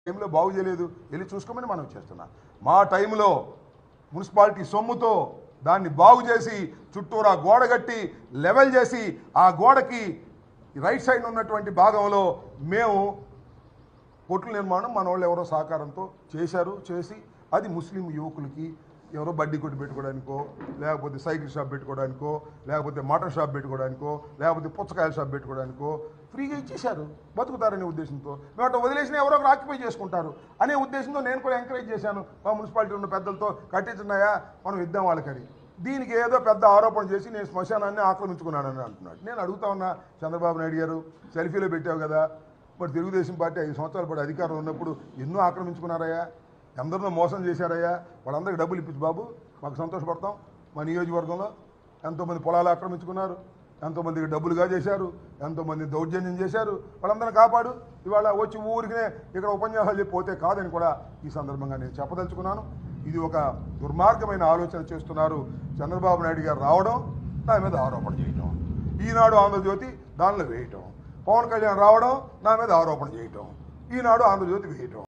టైంలో బాగు చేయలేదు వెళ్ళి చూసుకోమని మనం చేస్తున్నా మా టైంలో మున్సిపాలిటీ సొమ్ముతో దాన్ని బాగు చేసి చుట్టూరా గోడ కట్టి లెవెల్ చేసి ఆ గోడకి రైట్ సైడ్ ఉన్నటువంటి భాగంలో మేము కొట్ల నిర్మాణం మన వాళ్ళు ఎవరో సహకారంతో చేశారు చేసి అది ముస్లిం యువకులకి ఎవరో బడ్డీ కొట్టు పెట్టుకోవడానికో లేకపోతే సైకిల్ షాప్ పెట్టుకోవడానికో లేకపోతే మటన్ షాప్ పెట్టుకోవడానికో లేకపోతే పుచ్చకాయల షాప్ పెట్టుకోవడానికో ఫ్రీగా ఇచ్చేశారు బతుకుతారనే ఉద్దేశంతో మేము అట్లా వదిలేసిన ఎవరో ఒకరు ఆక్యుపై చేసుకుంటారు అనే ఉద్దేశంతో నేను కూడా ఎంకరేజ్ చేశాను మా మున్సిపాలిటీ ఉన్న పెద్దలతో కట్టించున్నాయా మనం ఇద్దాం వాళ్ళకని దీనికి ఏదో పెద్ద ఆరోపణ చేసి నేను శ్మశానాన్ని ఆక్రమించుకున్నానని అంటున్నాడు నేను అడుగుతా ఉన్నా చంద్రబాబు నాయుడు గారు సెల్ఫీలో పెట్టావు కదా మరి తెలుగుదేశం పార్టీ ఐదు సంవత్సరాల పాటు అధికారం ఉన్నప్పుడు ఎన్నో ఆక్రమించుకున్నారయ్యా ఎందరినో మోసం చేశారయ్యా వాళ్ళందరికీ డబ్బులు ఇప్పించు బాబు మాకు సంతోషపడతాం మా నియోజకవర్గంలో ఎంతోమంది పొలాలు ఆక్రమించుకున్నారు ఎంతోమందికి డబ్బులుగా చేశారు ఎంతోమంది దౌర్జన్యం చేశారు వాళ్ళందరిని కాపాడు ఇవాళ వచ్చి ఊరికినే ఇక్కడ ఉపన్యాసాలు చెప్పి పోతే కాదని కూడా ఈ సందర్భంగా నేను చెప్పదలుచుకున్నాను ఇది ఒక దుర్మార్గమైన ఆలోచన చేస్తున్నారు చంద్రబాబు నాయుడు గారు రావడం నా మీద ఆరోపణ చేయటం ఈనాడు ఆంధ్రజ్యోతి దానిలో వేయటం పవన్ కళ్యాణ్ రావడం నా మీద ఆరోపణ చేయటం ఈనాడు ఆంధ్రజ్యోతి వేయటం